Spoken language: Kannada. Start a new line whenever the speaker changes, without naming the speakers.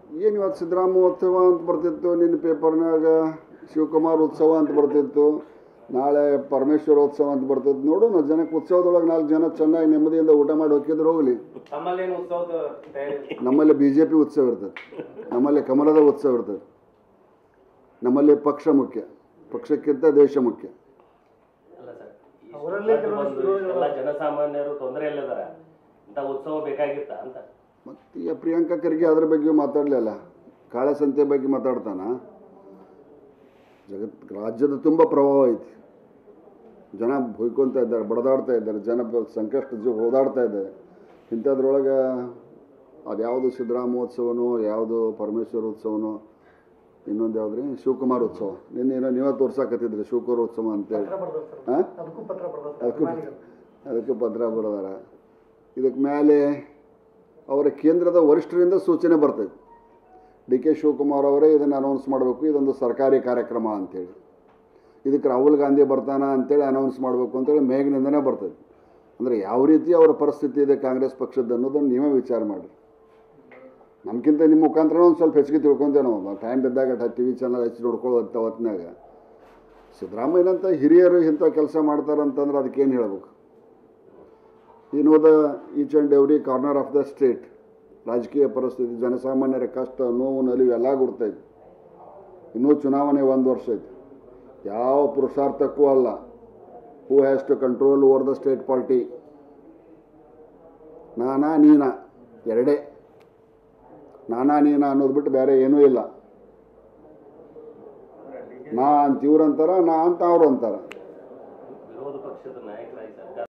ಏನು ಇವತ್ತು ಸಿದ್ದರಾಮೋತ್ಸವ ಅಂತ ಬರ್ತಿತ್ತು ನಿನ್ನ ಪೇಪರ್ನಾಗ ಶಿವಕುಮಾರ್ ಉತ್ಸವ ಅಂತ ಬರ್ತಿತ್ತು ನಾಳೆ ಪರಮೇಶ್ವರೋತ್ಸವ ಅಂತ ಬರ್ತಿತ್ತು ನೋಡೋಣ ಜನಕ್ಕೆ ಉತ್ಸವದೊಳಗೆ ನಾಲ್ಕು ಜನ ಚೆನ್ನಾಗಿ ನೆಮ್ಮದಿಯಿಂದ ಊಟ ಮಾಡಿ ಹೋಗಿದ್ರು ಹೋಗಲಿ
ತಮ್ಮಲ್ಲೇನು ಉತ್ಸವದ ತಯಾರಿ
ನಮ್ಮಲ್ಲಿ ಬಿ ಜೆ ಪಿ ಉತ್ಸವ ಇರ್ತದೆ ನಮ್ಮಲ್ಲಿ ಕಮಲದ ಉತ್ಸವ ಇರ್ತದೆ ನಮ್ಮಲ್ಲಿ ಪಕ್ಷ ಮುಖ್ಯ ಪಕ್ಷಕ್ಕಿಂತ ದೇಶ ಮುಖ್ಯ
ಅಲ್ಲ ಸರ್ ಎಲ್ಲ ಜನಸಾಮಾನ್ಯರು ತೊಂದರೆಯಲ್ಲಿದಾರ ಇಂಥ ಉತ್ಸವ ಬೇಕಾಗಿತ್ತ ಅಂತ
ಮತ್ತು ಈ ಪ್ರಿಯಾಂಕಾ ಖರ್ಗೆ ಅದ್ರ ಬಗ್ಗೆ ಮಾತಾಡಲಿಲ್ಲ ಕಾಳಸಂತೆ ಬಗ್ಗೆ ಮಾತಾಡ್ತಾನ ಜಗತ್ ರಾಜ್ಯದ ತುಂಬ ಪ್ರಭಾವ ಐತಿ ಜನ ಹೊಯ್ಕೊತಾ ಇದ್ದಾರೆ ಬಡದಾಡ್ತಾ ಇದ್ದಾರೆ ಜನ ಬ- ಸಂಕಷ್ಟ ಜೀವ ಹೋದಾಡ್ತಾ ಇದ್ದಾರೆ ಇಂಥದ್ರೊಳಗೆ ಅದ್ಯಾವುದು ಸಿದ್ದರಾಮೋತ್ಸವನೋ ಯಾವುದು ಪರಮೇಶ್ವರ ಉತ್ಸವನೋ ಇನ್ನೊಂದು ಯಾವ್ದು ರೀ ಶಿವಕುಮಾರ್ ಉತ್ಸವ ನಿನ್ನೆ ಏನೋ ನೀವೇ ತೋರ್ಸಾಕತ್ತಿದ್ರಿ ಶಿವಕುಮಾರ್ ಉತ್ಸವ ಅಂತೇಳಿ ಹಾಂ
ಅದಕ್ಕೂ ಪತ್ರ ಬರ್ದವ್ರು
ಅದಕ್ಕೂ ಅದಕ್ಕೆ ಪತ್ರ ಬರೋದಾರ ಇದಕ್ಕೆ ಮೇಲೆ ಅವರ ಕೇಂದ್ರದ ವರಿಷ್ಠರಿಂದ ಸೂಚನೆ ಬರ್ತದೆ ಡಿ ಕೆ ಶಿವಕುಮಾರ್ ಅವರೇ ಇದನ್ನು ಅನೌನ್ಸ್ ಮಾಡಬೇಕು ಇದೊಂದು ಸರ್ಕಾರಿ ಕಾರ್ಯಕ್ರಮ ಅಂತೇಳಿ ಇದಕ್ಕೆ ರಾಹುಲ್ ಗಾಂಧಿ ಬರ್ತಾನ ಅಂತೇಳಿ ಅನೌನ್ಸ್ ಮಾಡಬೇಕು ಅಂತೇಳಿ ಮೇಘನಿಂದನೇ ಬರ್ತದೆ ಅಂದರೆ ಯಾವ ರೀತಿ ಅವರ ಪರಿಸ್ಥಿತಿ ಇದೆ ಕಾಂಗ್ರೆಸ್ ಪಕ್ಷದ್ದು ಅನ್ನೋದನ್ನು ನೀವೇ ವಿಚಾರ ಮಾಡಿರಿ ನಮ್ಗಿಂತ ನಿಮ್ಮ ಮುಖಾಂತರ ಒಂದು ಸ್ವಲ್ಪ ಹೆಚ್ಚಿಗೆ ತಿಳ್ಕೊಂತೇವೆ ನಾವು ಟೈಮ್ ಬಿದ್ದಾಗ ಟಿ ವಿ ಚಾನಲ್ ಹೆಚ್ಚು ನೋಡ್ಕೊಳ್ಳೋ ಹೊತ್ತಿನಾಗ ಸಿದ್ದರಾಮಯ್ಯನಂತ ಹಿರಿಯರು ಇಂಥ ಕೆಲಸ ಮಾಡ್ತಾರಂತಂದ್ರೆ ಅದಕ್ಕೇನು ಹೇಳ್ಬೇಕು ಈ know the each and every corner of the state ರಾಜಕೀಯ ಪರಿಸ್ಥಿತಿ ಜನಸಾಮಾನ್ಯರ ಕಷ್ಟ ನೋವು ನಲಿವು ಎಲ್ಲ ಗುರ್ತೈತೆ ಇನ್ನೂ ಚುನಾವಣೆ ಒಂದು ವರ್ಷ ಐತಿ ಯಾವ ಪುರುಷಾರ್ಥಕ್ಕೂ ಅಲ್ಲ who has to control over the state party ನಾನಾ ನೀನಾ ಎರಡೇ ನಾನಾ ನೀನಾ ಅನ್ನೋದು ಬಿಟ್ಟು ಬೇರೆ ಏನೂ ಇಲ್ಲ ನಾ ಅಂತ ಇವ್ರು ಅಂತಾರ ನಾ ಅಂತ ಅವ್ರು ಅಂತಾರ